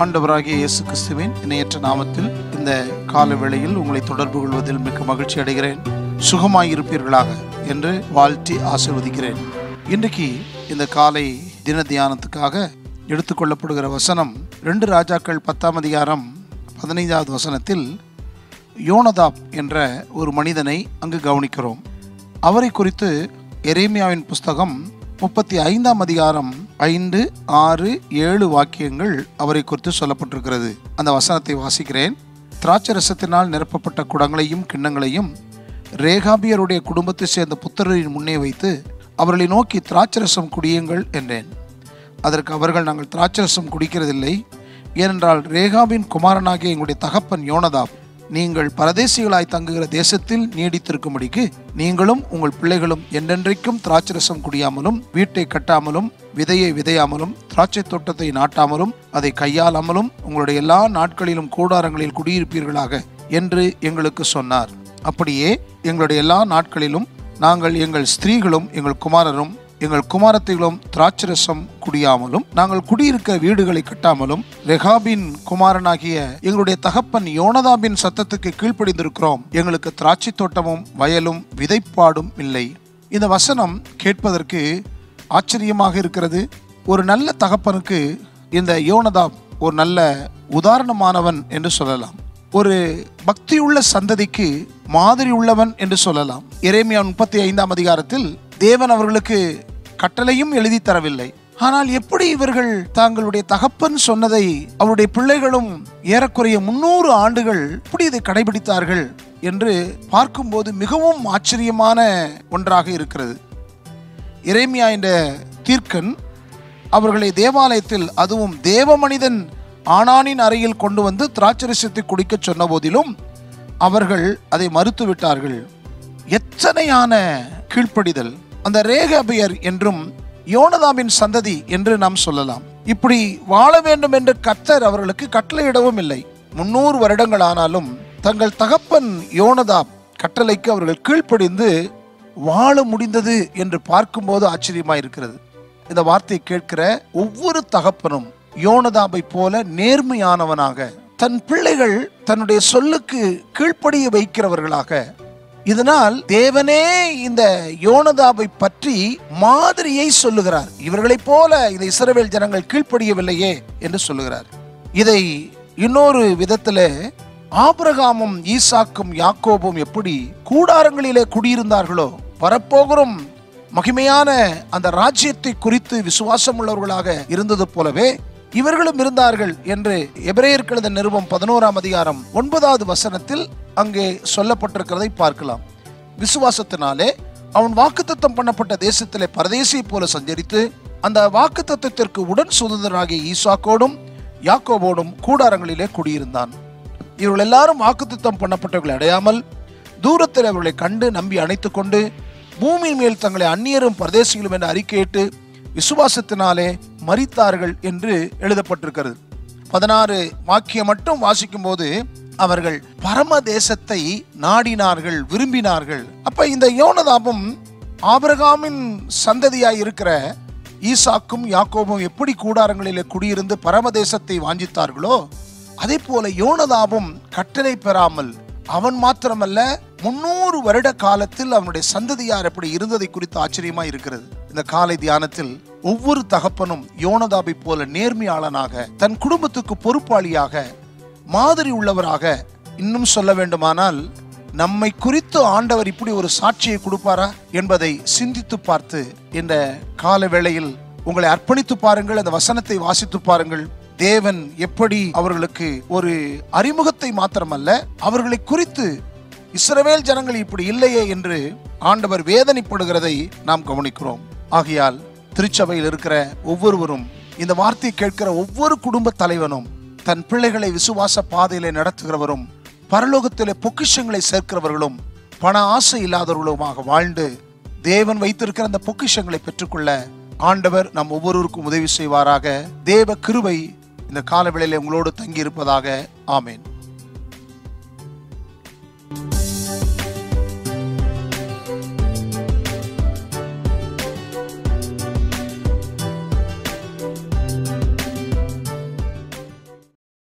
ஆண்டவராகிய இயேசு கிறிஸ்துவின் இணையற்ற நாமத்தில் இந்த கால வேளையில் உங்களை தொடர்பு கொள்வதில் மிக்க மகிழ்ச்சி அடைகிறேன் சுகமாயிருப்பீர்களாக என்று வாழ்த்தி ஆசிர்வதிக்கிறேன் இன்றைக்கு இந்த காலை தின தியானத்துக்காக எடுத்துக்கொள்ளப்படுகிற வசனம் ரெண்டு ராஜாக்கள் பத்தாம் அதிகாரம் பதினைந்தாவது வசனத்தில் யோனதாப் என்ற ஒரு மனிதனை அங்கு கவனிக்கிறோம் அவரை குறித்து எரேமியாவின் புஸ்தகம் முப்பத்தி ஐந்தாம் அதிகாரம் ஐந்து ஆறு ஏழு வாக்கியங்கள் அவரை குறித்து சொல்லப்பட்டிருக்கிறது அந்த வசனத்தை வாசிக்கிறேன் திராட்சரசத்தினால் நிரப்பப்பட்ட குடங்களையும் கிண்ணங்களையும் ரேகாபியருடைய குடும்பத்தை சேர்ந்த புத்திரரின் முன்னே வைத்து அவர்களை நோக்கி திராட்சரசம் குடியுங்கள் என்றேன் அதற்கு அவர்கள் நாங்கள் திராட்சரசம் குடிக்கிறதில்லை ஏனென்றால் ரேகாபின் குமாரனாகிய எங்களுடைய தகப்பன் யோனதாப் நீங்கள் பரதேசிகளாய் தங்குகிற தேசத்தில் நீடித்திருக்கும்படிக்கு நீங்களும் உங்கள் பிள்ளைகளும் என்றென்றைக்கும் திராட்சரசம் குடியாமலும் வீட்டை கட்டாமலும் விதையை விதையாமலும் திராட்சை தோட்டத்தை நாட்டாமலும் அதை கையாளாமலும் உங்களுடைய எல்லா நாட்களிலும் கூடாரங்களில் குடியிருப்பீர்களாக என்று எங்களுக்கு சொன்னார் அப்படியே எங்களுடைய எல்லா நாட்களிலும் நாங்கள் எங்கள் ஸ்திரீகளும் எங்கள் குமாரரும் எங்கள் குமாரத்திகளும் திராட்சரசம் குடியாமலும் நாங்கள் குடியிருக்க வீடுகளை கட்டாமலும் ரெகாபின் குமாரனாகிய எங்களுடைய தகப்பன் யோனதாபின் சத்தத்துக்கு கீழ்ப்படிந்திருக்கிறோம் எங்களுக்கு திராட்சை தோட்டமும் வயலும் விதைப்பாடும் இல்லை இந்த வசனம் கேட்பதற்கு ஆச்சரியமாக இருக்கிறது ஒரு நல்ல தகப்பனுக்கு இந்த யோனதாப் ஒரு நல்ல உதாரணமானவன் என்று சொல்லலாம் ஒரு பக்தியுள்ள சந்ததிக்கு மாதிரி உள்ளவன் என்று சொல்லலாம் எரேமியா முப்பத்தி ஐந்தாம் அதிகாரத்தில் தேவன் அவர்களுக்கு கட்டளையும் எழுதி தரவில்லை ஆனால் எப்படி இவர்கள் தங்களுடைய தகப்பன் சொன்னதை அவருடைய பிள்ளைகளும் ஏறக்குறைய முன்னூறு ஆண்டுகள் எப்படி இதை கடைபிடித்தார்கள் என்று பார்க்கும்போது மிகவும் ஆச்சரியமான ஒன்றாக இருக்கிறது இறைமியா என்ற தீர்க்கன் அவர்களை தேவாலயத்தில் அதுவும் தேவ மனிதன் ஆணானின் அறையில் கொண்டு வந்து திராட்சரசத்தை குடிக்க சொன்ன போதிலும் அவர்கள் அதை மறுத்து விட்டார்கள் எத்தனையான கீழ்ப்படிதல் அந்த ரேகபியர் என்றும் யோனதாமின் சந்ததி என்று நாம் சொல்லலாம் இப்படி வாழ வேண்டும் என்று கர்த்தர் அவர்களுக்கு கட்டளையிடவும் இல்லை முன்னூறு வருடங்கள் ஆனாலும் தங்கள் தகப்பன் யோனதாப் கட்டளைக்கு அவர்கள் கீழ்ப்படிந்து வாழ முடிந்தது என்று பார்க்கும்போது ஆச்சரியமா இருக்கிறது இந்த வார்த்தையை கேட்கிற ஒவ்வொரு தகப்பனும் யோனதாபை போல நேர்மையானவனாக தன் பிள்ளைகள் தன்னுடைய சொல்லுக்கு கீழ்ப்படிய வைக்கிறவர்களாக இதனால் தேவனே இந்த யோனதாபை பற்றி மாதிரியை சொல்லுகிறார் இவர்களைப் போல இந்த இஸ்ரவேல் ஜனங்கள் கீழ்ப்படியவில்லையே என்று சொல்லுகிறார் இதை இன்னொரு விதத்துல ஆபிரகாமும் ஈசாக்கும் யாக்கோபும் எப்படி கூடாரங்களிலே குடியிருந்தார்களோ வரப்போகிறோம் மகிமையான அந்த ராஜ்யத்தை குறித்து விசுவாசம் உள்ளவர்களாக இருந்தது போலவே இவர்களும் இருந்தார்கள் என்று எபிரேயர் கழுத நிருபம் பதினோராம் அதிகாரம் ஒன்பதாவது வசனத்தில் அங்கே சொல்லப்பட்டிருக்கிறதை பார்க்கலாம் விசுவாசத்தினாலே அவன் வாக்குத்தத்தம் பண்ணப்பட்ட தேசத்திலே பரதேசியை போல சஞ்சரித்து அந்த வாக்குத்தத்தத்திற்கு உடன் சுதந்திரராகிய ஈசாக்கோடும் யாக்கோபோடும் கூடாரங்களிலே குடியிருந்தான் இவர்கள் எல்லாரும் வாக்குத்தத்தம் பண்ணப்பட்டவர்களை அடையாமல் தூரத்தில் அவர்களை கண்டு நம்பி அணைத்துக் கொண்டு பூமி மேல் தங்களை அந்நியரும் பரதேசிகளும் என்று அறிக்கையிட்டு விசுவாசத்தினாலே மறித்தார்கள் என்று எழுதப்பட்டிருக்கிறது பதினாறு வாக்கியம் மட்டும் வாசிக்கும் போது அவர்கள் பரம தேசத்தை நாடினார்கள் விரும்பினார்கள் அப்ப இந்த யோனதாபம் ஆபிரகாமின் சந்ததியாய் இருக்கிற ஈசாக்கும் யாக்கோபும் எப்படி கூடாரங்களிலே குடியிருந்து பரமதேசத்தை வாஞ்சித்தார்களோ அதே போல யோனதாபம் கட்டளை பெறாமல் அவன் மாத்திரமல்ல முன்னூறு வருட காலத்தில் அவனுடைய சந்ததியார் எப்படி இருந்ததை குறித்து ஆச்சரியமா இருக்கிறது இந்த காலை தியானத்தில் ஒவ்வொரு தகப்பனும் யோனதாபை போல நேர்மையாளனாக தன் குடும்பத்துக்கு பொறுப்பாளியாக மாதிரி உள்ளவராக இன்னும் சொல்ல வேண்டுமானால் நம்மை குறித்து ஆண்டவர் இப்படி ஒரு சாட்சியை கொடுப்பாரா என்பதை சிந்தித்து பார்த்து இந்த கால வேளையில் உங்களை அர்ப்பணித்து பாருங்கள் அந்த வசனத்தை வாசித்து பாருங்கள் தேவன் எப்படி அவர்களுக்கு ஒரு அறிமுகத்தை மாத்திரமல்ல அவர்களை குறித்து இஸ்ரவேல் ஜனங்கள் இப்படி இல்லையே என்று ஆண்டவர் வேதனைப்படுகிறதை நாம் கவனிக்கிறோம் ஆகையால் திருச்சபையில் இருக்கிற ஒவ்வொருவரும் இந்த வார்த்தையை கேட்கிற ஒவ்வொரு குடும்ப தலைவனும் தன் பிள்ளைகளை விசுவாச பாதையிலே நடத்துகிறவரும் பரலோகத்திலே பொக்கிஷங்களை சேர்க்கிறவர்களும் பண ஆசை இல்லாதவர்களுமாக வாழ்ந்து தேவன் வைத்திருக்கிற அந்த பொக்கிஷங்களை பெற்றுக்கொள்ள ஆண்டவர் நம் ஒவ்வொருவருக்கும் உதவி செய்வாராக தேவ கிருபை இந்த காலவேளையிலே உங்களோடு தங்கி இருப்பதாக ஆமேன்